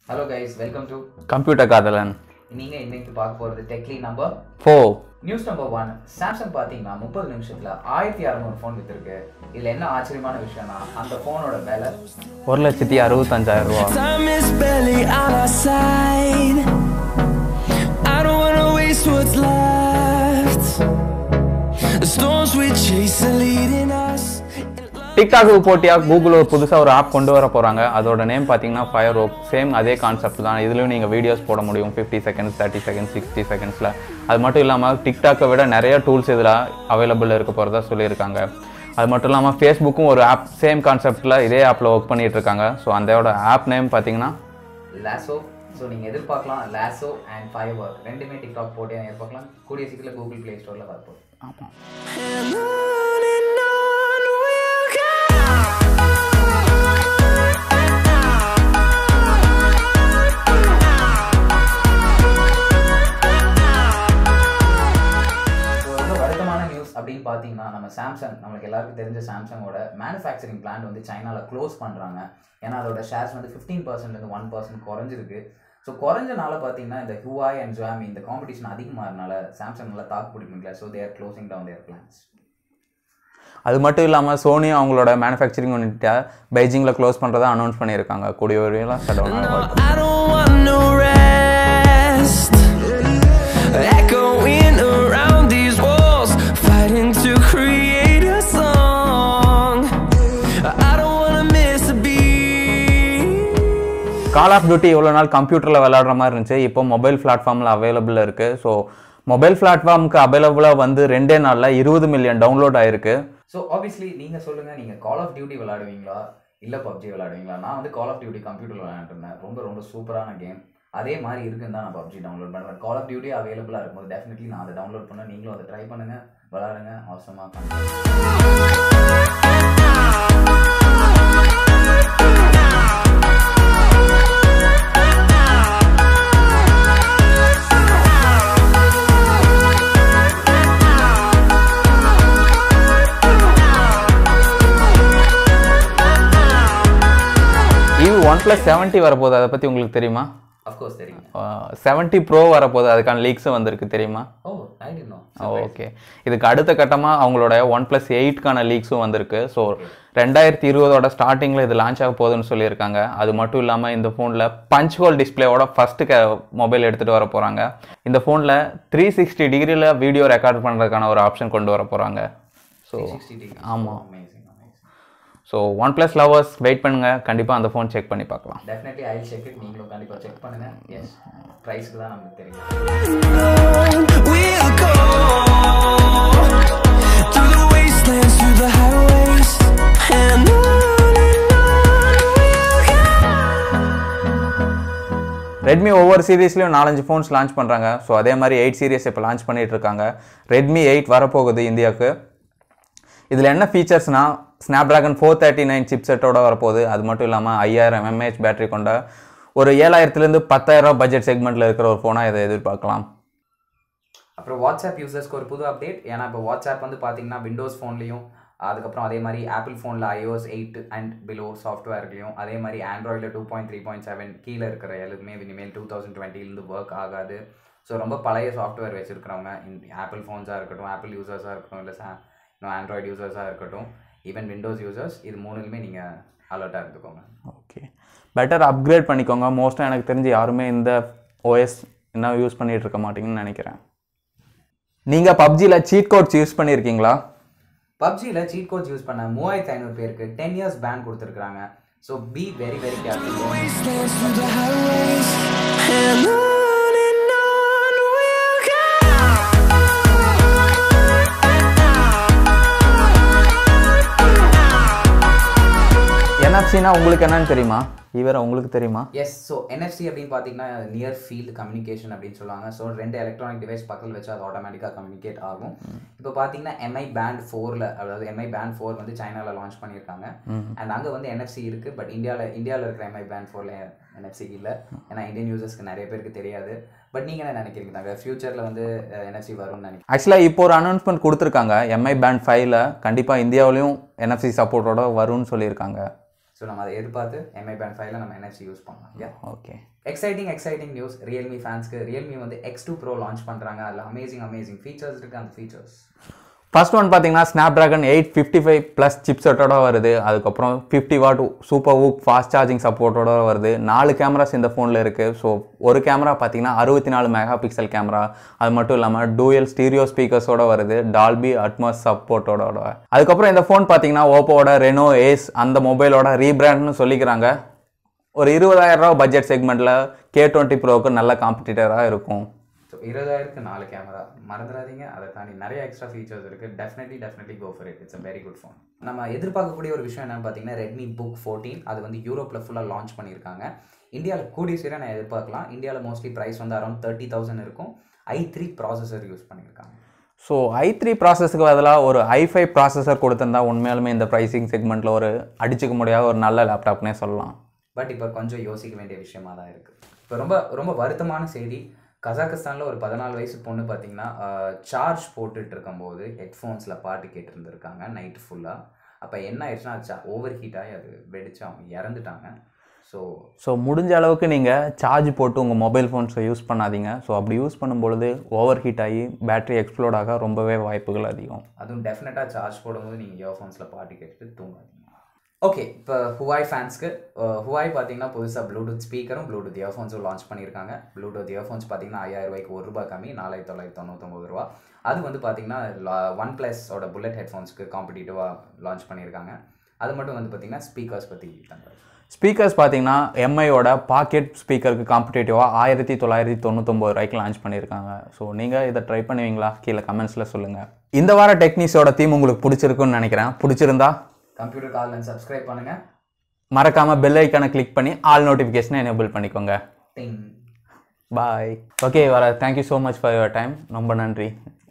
Hello guys welcome to computer காதலன் நீங்க இன்னைக்கு பார்க்க போறது techly number four news number one Samsung பார்த்தீங்கன்னா முப்பது நிமிஷத்துல ஆயிரத்தி அறநூறு ஃபோன் வித்திருக்கு இதுல என்ன ஆச்சரியமான விஷயம்னா அந்த ஃபோனோட விலை ஒரு லட்சத்தி அறுபத்தஞ்சாயிரம் ரூபா Time is barely on our side. I don't wanna waste what's left. The storms we chase are leading us. டிக்டாக்கு போட்டியாக கூகுள் ஒரு புதுசாக ஒரு ஆப் கொண்டு வர போகிறாங்க அதோட நேம் பார்த்தீங்கன்னா ஃபயர் ரோக் சேம் அதே கான்செப்ட் தான் இதுலேயும் நீங்கள் வீடியோஸ் போட முடியும் fifty seconds thirty seconds sixty செகண்ட்ஸில் அது மட்டும் இல்லாமல் டிக்டாக்கை விட நிறைய டூல்ஸ் இதில் அவைலபிள் இருக்க போகிறதா சொல்லியிருக்காங்க அது மட்டும் இல்லாமல் ஃபேஸ்புக்கும் ஒரு ஆப் சேம் கான்செப்டில் இதே ஆப்பில் ஒர்க் பண்ணிட்டு இருக்காங்க ஸோ அதோட ஆப் நேம் பார்த்தீங்கன்னா லாசோ ஸோ நீங்க எதிர்பார்க்கலாம் லாசோ அண்ட் ஃபைவ் ஒர்க் ரெண்டுமே டிக்டாக் போட்டு எதிர்பார்க்கலாம் கூடிய சீக்கிரத்தில் கூகுள் ப்ளே ஸ்டோரில் பார்ப்போம் ஆமாம் And on and on we'll go. So ரொம்ப வருத்தமான நியூஸ் அப்படின்னு பார்த்தீங்கன்னா நம்ம சாம்சங் நம்மளுக்கு எல்லாருக்கும் தெரிஞ்ச சாம்சங்கோட மேனுஃபேக்சரிங் பிளான்ட் வந்து சைனாவில் க்ளோஸ் பண்ணுறாங்க ஏன்னா அதோட ஷேர்ஸ் வந்து ஃபிஃப்டீன் பர்சன்ட்லேருந்து ஒன் பர்சன்ட் குறைஞ்சிருக்கு ஸோ குறைஞ்சனால பார்த்தீங்கன்னா இந்த ஹுவாய் அண்ட் ஜுவாமி இந்த காம்படிஷன் அதிகமாகறனால சாம்சங் நல்லா தாக்கு பிடிக்க முடியல so their closing down their plans அது மட்டும் இல்லாமல் சோனியும் அவங்களோட மேனுஃபேக்சரிங் யூனிட்டை பெய்ஜிங்கில் க்ளோஸ் பண்ணுறதா அனௌன்ஸ் பண்ணியிருக்காங்க கூடிய வரையிலும் ஷட் டவுன் ஆகும் I don't want no rest. Echoing around these walls, fighting to create a song. I don't wanna miss a beat. Call of duty இவ்வளோ நாள் கம்ப்யூட்டரில் விளையாடுற மாதிரி இருந்துச்சு இப்போ மொபைல் பிளாட்ஃபார்மில் அவைலபிள் இருக்குது ஸோ மொபைல் பிளாட்ஃபார்முக்கு அவைலபிளாக வந்து ரெண்டே நாளில் இருபது மில்லியன் டவுன்லோட் ஆயிருக்கு ஸோ ஆப்வியஸ்லி நீங்கள் சொல்லுங்கள் நீங்கள் கால் ஆஃப் டியூட்டி விளையாடுவீங்களா இல்லை பப்ஜி விளையாடுவீங்களா நான் வந்து கால் ஆஃப் டியூட்டி கம்ப்யூட்டர் விளையாண்டுருந்தேன் ரொம்ப ரொம்ப சூப்பரான கேம் அதே மாதிரி இருக்குன்னு தான் நான் பப்ஜி டவுன்லோட் பண்ணுவேன் கால் ஆஃப் டியூட்டி அவைலபிளாக இருக்கும்போது டெஃபினெட்லி நான் அதை டவுன்லோட் பண்ண நீங்களும் அதை ட்ரை பண்ணுங்கள் விளையாடுங்க அவசரமாக பண்ணுங்க இது ஒன் ப்ளஸ் செவன்ட்டி வரப்போகுது அதை பற்றி உங்களுக்கு தெரியுமா அஃப்கோர்ஸ் தெரியுங்க செவன்ட்டி ப்ரோ வரப்போகுது அதுக்கான லீக்ஸும் வந்திருக்கு தெரியுமா oh I don't know okay இதுக்கு அடுத்த கட்டமாக அவங்களோட ஒன் ப்ளஸ் எயிட்கான லீக்ஸும் வந்திருக்கு ஸோ ரெண்டாயிரத்தி இருபதோட ஸ்டார்டிங்கில் இது லான்ச் ஆக போகுதுன்னு சொல்லியிருக்காங்க அது மட்டும் இல்லாமல் இந்த ஃபோனில் பஞ்ச் ஹோல் டிஸ்பிளேவோட ஃபஸ்ட்டு க மொபைல் எடுத்துகிட்டு வர போகிறாங்க இந்த ஃபோனில் த்ரீ சிக்ஸ்டி டிகிரியில் வீடியோ ரெக்கார்ட் பண்ணுறதுக்கான ஒரு ஆப்ஷன் கொண்டு வர போகிறாங்க ஸோ சிக்ஸ்டி டிகிரி ஆமா. Amazing amazing so OnePlus lovers wait பண்ணுங்கள் கண்டிப்பாக அந்த ஃபோன் செக் பண்ணி பார்க்கலாம் டெஃபினெட்லி ஐ செக் இட் நீங்களும் கண்டிப்பாக செக் பண்ணுங்கள் எஸ் ப்ரைஸ்க்கு தான் நமக்கு தெரியும் We'll go through the wastelands, through the highways, and on and on we'll go. Redmi ஒவ்வொரு சீரீஸ்லையும் நாலஞ்சு ஃபோன்ஸ் லான்ச் பண்ணுறாங்க ஸோ அதே மாதிரி எயிட் சீரிஸ் இப்போ லான்ச் பண்ணிட்டு இருக்காங்க ரெட்மி எயிட் வரப்போகுது இந்தியாவுக்கு இதில் என்ன ஃபீச்சர்ஸ்னால் Snapdragon four thirty nine chip செட்டோட வரப்போகுது அது மட்டும் இல்லாமல் ஐயாயிரம் எம்ஏஹெச் பேட்டரி கொண்ட ஒரு ஏழாயிரத்துலேருந்து பத்தாயிரம் பட்ஜெட் செக்மெண்ட்டில் இருக்கிற ஒரு ஃபோனாக இதை எதிர்பார்க்கலாம் அப்புறம் வாட்ஸ்அப் யூசர்ஸ்க்கு ஒரு புது அப்டேட் ஏன்னா இப்போ வாட்ஸ்அப் வந்து பார்த்தீங்கன்னா விண்டோஸ் ஃபோன்லேயும் அதுக்கப்புறம் அதே மாதிரி ஆப்பிள் ஃபோனில் iOS எயிட் அண்ட் பிலோ சாஃப்ட்வேர்லையும் அதே மாதிரி ஆண்ட்ராய்டில் two point three point seven கீழே இருக்கிற எல்லாருமே இனிமேல் டூ தௌசண்ட் டுவெண்ட்டிலேருந்து ஒர்க் ஆகாது ஸோ ரொம்ப பழைய சாஃப்ட்வேர் வச்சுருக்கிறவங்க ஆப்பிள் ஃபோன்ஸாக இருக்கட்டும் ஆப்பிள் யூசர்ஸாக இருக்கட்டும் இல்லை சா இன்னும் ஆண்ட்ராய்டு யூசர்ஸாக இருக்கட்டும் ஈவன் விண்டோஸ் யூசர்ஸ் இது மூணுலையுமே நீங்கள் அலர்ட்டாக இருந்துக்கோங்க ஓகே பெட்டர் அப்கிரேட் பண்ணிக்கோங்க மோஸ்ட்டாக எனக்கு தெரிஞ்சு யாருமே இந்த ஓஎஸ் இன்னும் யூஸ் பண்ணிட்டு இருக்க மாட்டீங்கன்னு நினைக்கிறேன் நீங்கள் பப்ஜியில் சீட் கோட்ஸ் யூஸ் பண்ணியிருக்கீங்களா பப்ஜியில் சீட் கோட்ஸ் யூஸ் பண்ண மூவாயிரத்தி ஐநூறு பேருக்கு டென் இயர்ஸ் பேன் கொடுத்துருக்காங்க so be very very careful Wastelands, through the highways, and on and on we'll go. என்எஃப்சினா உங்களுக்கு என்னன்னு தெரியுமா இவரை உங்களுக்கு தெரியுமா எஸ் ஸோ என்எஃப்சி அப்படின்னு பார்த்தீங்கன்னா நியர் ஃபீல்டு கம்யூனிகேஷன் அப்படின்னு சொல்லுவாங்க ஸோ ரெண்டு எலக்ட்ரானிக் டிவைஸ் பக்கத்தில் வச்சு அது ஆட்டோமேட்டிக்காக கம்யூனிகேட் ஆகும் இப்போ பார்த்தீங்கன்னா எம்ஐ பேண்ட் ஃபோரில் அதாவது எம்ஐ பேண்ட் ஃபோர் வந்து சைனாவில் லான்ச் பண்ணியிருக்காங்க அண்ட் அங்கே வந்து என்எஃப்சி இருக்குது பட் இந்தியாவில் இந்தியாவில் இருக்கிற எம்ஐ பேண்ட் ஃபோரில் என்எஃப்சி இல்லை ஏன்னா இந்தியன் யூசர்ஸ்க்கு நிறைய பேருக்கு தெரியாது பட் நீங்கள் என்ன நினைக்கிறீங்க நாங்கள் ஃபியூச்சரில் வந்து என்எஃப்சி வரும்னு நினைக்கிறேன் ஆக்சுவலாக இப்போ ஒரு அனௌன்ஸ்மெண்ட் கொடுத்துருக்காங்க எம்ஐ பேண்ட் ஃபைவ்ல கண்டிப்பாக இந்தியாவிலையும் என்எஃப்சி சப்போர்ட்டோட வரும்னு சொல்லியிருக்காங்க ஸோ ஸோ நம்ம அதை எதிர்பார்த்து எம்ஐ பேண்ட் ஃபைவ்ல நம்ம என்எஃப்சி யூஸ் பண்ணலாம் yeah okay exciting exciting news Realme ஃபேன்ஸ்க்கு ரியல்மி வந்து எக்ஸ் டூ ப்ரோ லான்ச் பண்ணுறாங்க அதில் அமேசிங் அமேசிங் ஃபீச்சர்ஸ் இருக்குது அந்த ஃபீச்சர்ஸ் ஃபர்ஸ்ட் ஒன் பார்த்தீங்கன்னா Snapdragon eight fifty five plus சிப்செட்டோட வருது அதுக்கப்புறம் fifty watt super VOOC fast charging சப்போர்ட்டோட வருது நாலு கேமராஸ் இந்த ஃபோனில் இருக்குது ஸோ ஒரு கேமரா பார்த்தீங்கன்னா அறுபத்தி நாலு மெகா பிக்சல் கேமரா அது மட்டும் இல்லாமல் டூயல் ஸ்டீரியோ ஸ்பீக்கர்ஸோட வருது டால்பி அட்மாஸ் சப்போர்ட்டோட அதுக்கப்புறம் இந்த ஃபோன் பார்த்தீங்கன்னா ஓப்போவோட ரெனோ ஏஸ் அந்த மொபைலோட ரீபிராண்ட்னு சொல்லிக்கிறாங்க ஒரு இருபதாயிரம் ரூபா பட்ஜெட் செக்மெண்ட்டில் கே டுவெண்ட்டி ப்ரோவுக்கு நல்ல காம்படிட்டராக இருக்கும் ஸோ இருபதாயிரத்துக்கு நாலு கேமரா மறந்துடாதீங்க அதை தாண்டி நிறைய எக்ஸ்ட்ரா ஃபீச்சர்ஸ் இருக்குது definitely definitely go for it it's a very good phone நம்ம எதிர்பார்க்கக்கூடிய ஒரு விஷயம் என்னன்னு பார்த்தீங்கன்னா ரெட்மி புக் ஃபோர்டீன் அது வந்து யூரோப்பில் ஃபுல்லாக லான்ச் பண்ணியிருக்காங்க இந்தியாவில் கூடிய சீராக நான் எதிர்பார்க்கலாம் இந்தியாவில் மோஸ்ட்லி ப்ரைஸ் வந்து அரௌண்ட் தேர்ட்டி தௌசண்ட் இருக்கும் ஐ த்ரீ ப்ராசஸர் யூஸ் பண்ணியிருக்காங்க ஸோ ஐ த்ரீ ப்ராசஸருக்கு பதிலாக ஒரு ஐ ஃபைவ் ப்ராசஸர் கொடுத்துருந்தா உண்மையாலுமே இந்த ப்ரைசிங் செக்மெண்ட்டில் ஒரு அடிச்சுக்க முடியாத ஒரு நல்ல லேப்டாப்னே சொல்லலாம் பட் இப்போ கொஞ்சம் யோசிக்க வேண்டிய விஷயமா தான் இருக்குது இப்போ ரொம்ப ரொம்ப வருத்தமான செய்தி கசாகஸ்தானில் ஒரு பதினாலு வயசு பொண்ணு பார்த்தீங்கன்னா சார்ஜ் போட்டுட்டு இருக்கும்போது ஹெட்ஃபோன்ஸில் பாட்டு கேட்டிருந்துருக்காங்க நைட் ஃபுல்லாக அப்போ என்ன ஆயிடுச்சுன்னா அது ஓவர் ஹீட் ஆகி அது வெடிச்சு அவங்க இறந்துட்டாங்க ஸோ ஸோ முடிஞ்ச அளவுக்கு நீங்கள் சார்ஜ் போட்டு உங்கள் மொபைல் ஃபோன்ஸை யூஸ் பண்ணாதீங்க ஸோ அப்படி யூஸ் பண்ணும்பொழுது ஓவர் ஹீட் ஆகி பேட்டரி எக்ஸ்ப்ளோட் ஆக ரொம்பவே வாய்ப்புகள் அதிகம் அதுவும் டெஃபினட்டாக சார்ஜ் போடும்போது நீங்கள் இயர்ஃபோன்ஸில் பாட்டு கேட்டுட்டு தூங்காதீங்க ஓகே இப்போ ஹுவாய் ஃபேன்ஸ்க்கு ஹுவாய் பார்த்தீங்கன்னா புதுசாக ப்ளூடூத் ஸ்பீக்கரும் ப்ளூடூத் இயர்ஃபோன்ஸும் லான்ச் பண்ணியிருக்காங்க ப்ளூடூத் இயர்ஃபோன்ஸ் பார்த்தீங்கன்னா ஐயாயிரம் ரூபாய்க்கு ஒரு ரூபாய் கம்மி நாலாயிரத்தி தொள்ளாயிரத்தி தொண்ணூத்தொம்பது ரூபா அது வந்து பார்த்தீங்கன்னா ஒன் ப்ளஸோட புல்லட் ஹெட்ஃபோன்ஸ்க்கு காம்படிட்டிவாக லான்ச் பண்ணியிருக்காங்க அது மட்டும் வந்து பார்த்தீங்கன்னா ஸ்பீக்கர்ஸ் பற்றி தங்க ஸ்பீக்கர்ஸ் பார்த்தீங்கன்னா எம்ஐயோட பாக்கெட் ஸ்பீக்கருக்கு காம்படேட்டிவாக ஆயிரத்தி தொள்ளாயிரத்தி தொண்ணூத்தொம்பது ரூபாய்க்கு லான்ச் பண்ணியிருக்காங்க ஸோ நீங்கள் இதை ட்ரை பண்ணுவீங்களா கீழே கமெண்ட்ஸில் சொல்லுங்கள் இந்த வார டெக்னிக்ஸோட தீம் உங்களுக்கு பிடிச்சிருக்குன்னு நினைக்கிறேன் பிடிச்சிருந்தா கம்ப்யூட்டர் கால் சப்ஸ்கிரைப் பண்ணுங்கள் மறக்காமல் பெல் ஐக்கானை கிளிக் பண்ணி ஆல் நோட்டிஃபிகேஷனை எனேபிள் பண்ணிக்கோங்க டிங் பாய் ஓகே வர thank you so much for your time ரொம்ப நன்றி